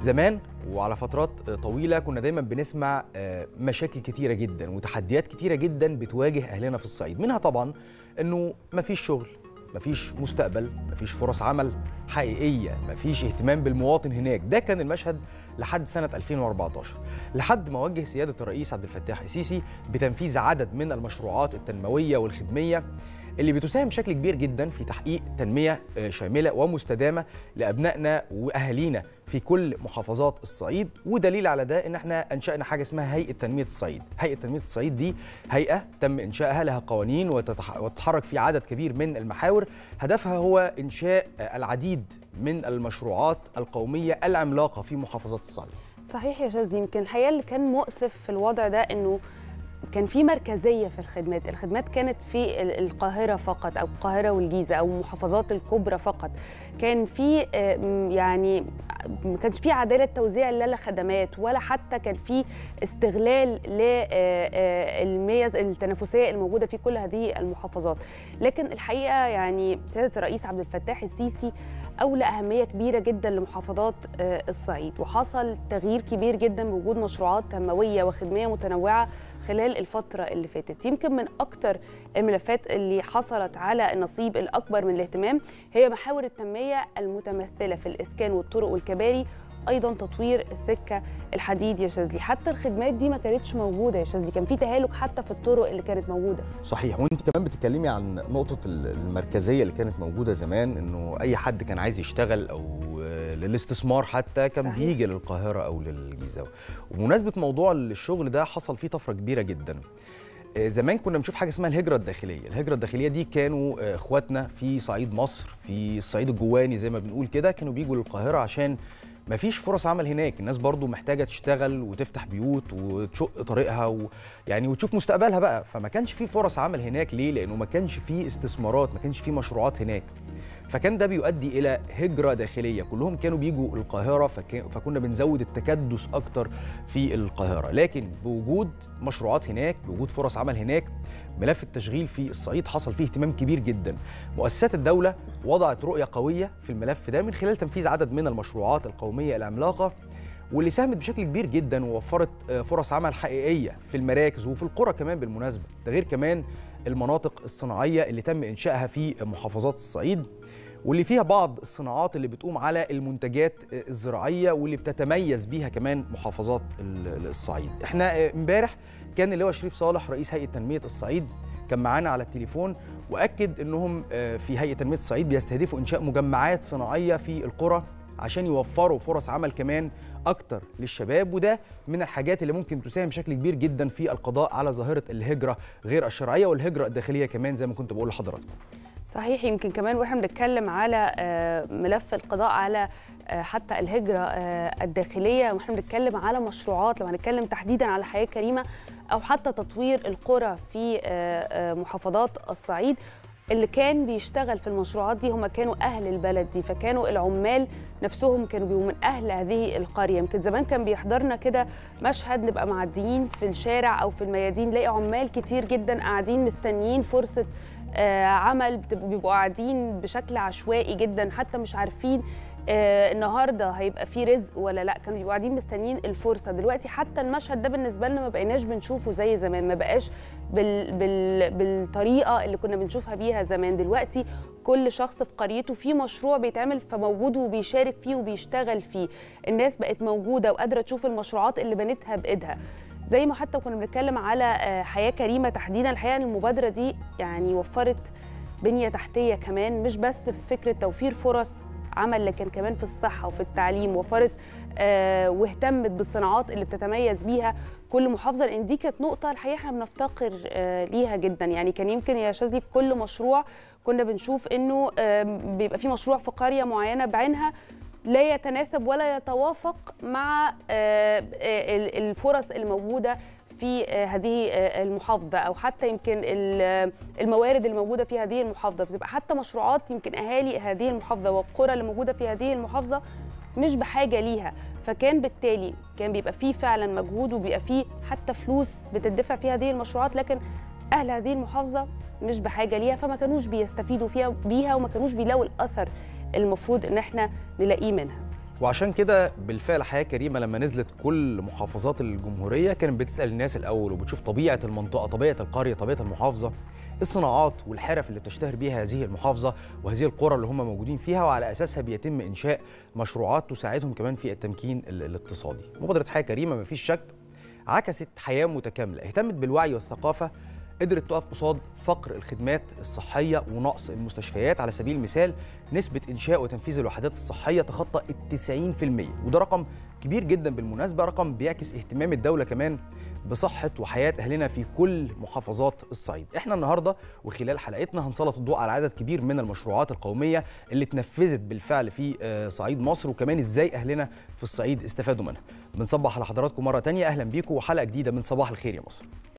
زمان وعلى فترات طويله كنا دايما بنسمع مشاكل كتيره جدا وتحديات كتيره جدا بتواجه اهلنا في الصعيد منها طبعا انه مفيش شغل مفيش مستقبل مفيش فرص عمل حقيقيه مفيش اهتمام بالمواطن هناك ده كان المشهد لحد سنه 2014 لحد ما وجه سياده الرئيس عبد الفتاح السيسي بتنفيذ عدد من المشروعات التنمويه والخدميه اللي بتساهم بشكل كبير جدا في تحقيق تنميه شامله ومستدامه لابنائنا واهالينا في كل محافظات الصعيد ودليل على ده ان احنا انشانا حاجه اسمها هيئه تنميه الصعيد هيئه تنميه الصعيد دي هيئه تم انشائها لها قوانين وتتحرك في عدد كبير من المحاور هدفها هو انشاء العديد من المشروعات القوميه العملاقه في محافظات الصعيد صحيح يا شاذ يمكن الحقيقه اللي كان مؤسف في الوضع ده انه كان في مركزيه في الخدمات الخدمات كانت في القاهره فقط او القاهره والجيزه او المحافظات الكبرى فقط كان في يعني ما كانش في عداله توزيع لا لخدمات ولا حتى كان في استغلال للميز التنافسيه الموجوده في كل هذه المحافظات لكن الحقيقه يعني سياده الرئيس عبد الفتاح السيسي أولى أهمية كبيرة جدا لمحافظات الصعيد وحصل تغيير كبير جدا بوجود مشروعات تنموية وخدمية متنوعة خلال الفترة اللي فاتت يمكن من أكتر الملفات اللي حصلت على النصيب الأكبر من الاهتمام هي محاور التنمية المتمثلة في الإسكان والطرق والكباري ايضا تطوير السكه الحديد يا شاذلي حتى الخدمات دي ما كانتش موجوده يا شاذلي كان في تهالك حتى في الطرق اللي كانت موجوده صحيح وانت كمان بتتكلمي عن نقطه المركزيه اللي كانت موجوده زمان انه اي حد كان عايز يشتغل او للاستثمار حتى كان صحيح. بيجي للقاهره او للجيزه وبمناسبه موضوع الشغل ده حصل فيه طفره كبيره جدا زمان كنا بنشوف حاجه اسمها الهجره الداخليه الهجره الداخليه دي كانوا اخواتنا في صعيد مصر في الصعيد الجواني زي ما بنقول كده كانوا بيجوا للقاهره عشان مفيش فرص عمل هناك الناس برضو محتاجه تشتغل وتفتح بيوت وتشق طريقها و... يعني وتشوف مستقبلها بقى فما كانش في فرص عمل هناك ليه لانه ما كانش في استثمارات ما كانش في مشروعات هناك فكان ده بيؤدي الى هجره داخليه كلهم كانوا بيجوا القاهره فك... فكنا بنزود التكدس اكتر في القاهره لكن بوجود مشروعات هناك بوجود فرص عمل هناك ملف التشغيل في الصعيد حصل فيه اهتمام كبير جدا مؤسسات الدولة وضعت رؤية قوية في الملف ده من خلال تنفيذ عدد من المشروعات القومية العملاقة واللي ساهمت بشكل كبير جدا ووفرت فرص عمل حقيقية في المراكز وفي القرى كمان بالمناسبة ده غير كمان المناطق الصناعية اللي تم إنشائها في محافظات الصعيد واللي فيها بعض الصناعات اللي بتقوم على المنتجات الزراعية واللي بتتميز بيها كمان محافظات الصعيد احنا امبارح كان اللي هو شريف صالح رئيس هيئه تنميه الصعيد كان معانا على التليفون واكد انهم في هيئه تنميه الصعيد بيستهدفوا انشاء مجمعات صناعيه في القرى عشان يوفروا فرص عمل كمان اكتر للشباب وده من الحاجات اللي ممكن تساهم بشكل كبير جدا في القضاء على ظاهره الهجره غير الشرعيه والهجره الداخليه كمان زي ما كنت بقول لحضراتكم صحيح يمكن كمان واحنا بنتكلم على ملف القضاء على حتى الهجره الداخليه واحنا بنتكلم على مشروعات لو هنتكلم تحديدا على حياه كريمه او حتى تطوير القرى في محافظات الصعيد اللي كان بيشتغل في المشروعات دي هم كانوا اهل البلد دي فكانوا العمال نفسهم كانوا بيبقوا من اهل هذه القريه يمكن زمان كان بيحضرنا كده مشهد نبقى معديين في الشارع او في الميادين نلاقي عمال كتير جدا قاعدين مستنيين فرصه عمل بيبقوا قاعدين بشكل عشوائي جدا حتى مش عارفين آه النهارده هيبقى في رزق ولا لا كانوا بيبقوا قاعدين مستنيين الفرصه دلوقتي حتى المشهد ده بالنسبه لنا ما بقيناش بنشوفه زي زمان ما بقاش بال بال بالطريقه اللي كنا بنشوفها بيها زمان دلوقتي كل شخص في قريته في مشروع بيتعمل فموجود وبيشارك فيه وبيشتغل فيه الناس بقت موجوده وقادره تشوف المشروعات اللي بنتها بايدها زي ما حتى كنا بنتكلم على حياه كريمه تحديدا الحقيقه المبادره دي يعني وفرت بنيه تحتيه كمان مش بس في فكره توفير فرص عمل لكن كمان في الصحه وفي التعليم وفرت آه واهتمت بالصناعات اللي بتتميز بيها كل محافظه لان دي كانت نقطه الحقيقه احنا بنفتقر آه ليها جدا يعني كان يمكن يا شاذلي في كل مشروع كنا بنشوف انه آه بيبقى في مشروع في قريه معينه بعينها لا يتناسب ولا يتوافق مع الفرص الموجوده في هذه المحافظه او حتى يمكن الموارد الموجوده في هذه المحافظه بتبقى حتى مشروعات يمكن اهالي هذه المحافظه والقرى اللي موجوده في هذه المحافظه مش بحاجه ليها فكان بالتالي كان بيبقى فيه فعلا مجهود وبيبقى فيه حتى فلوس بتدفع في هذه المشروعات لكن اهل هذه المحافظه مش بحاجه ليها فما كانوش بيستفيدوا فيها بيها وما كانوش بيلاقوا الاثر المفروض ان احنا نلاقيه منها وعشان كده بالفعل حياه كريمه لما نزلت كل محافظات الجمهوريه كانت بتسال الناس الاول وبتشوف طبيعه المنطقه طبيعه القريه طبيعه المحافظه الصناعات والحرف اللي بتشتهر بيها هذه المحافظه وهذه القرى اللي هم موجودين فيها وعلى اساسها بيتم انشاء مشروعات تساعدهم كمان في التمكين ال- الاقتصادي مبادره حياه كريمه مفيش شك عكست حياه متكامله اهتمت بالوعي والثقافه قدرت تقف قصاد فقر الخدمات الصحيه ونقص المستشفيات على سبيل المثال نسبه انشاء وتنفيذ الوحدات الصحيه تخطى ال 90% وده رقم كبير جدا بالمناسبه رقم بيعكس اهتمام الدوله كمان بصحه وحياه اهلنا في كل محافظات الصعيد احنا النهارده وخلال حلقتنا هنسلط الضوء على عدد كبير من المشروعات القوميه اللي اتنفذت بالفعل في آه، صعيد مصر وكمان ازاي اهلنا في الصعيد استفادوا منها بنصبح على حضراتكم مره تانية اهلا بيكم وحلقه جديده من صباح الخير يا مصر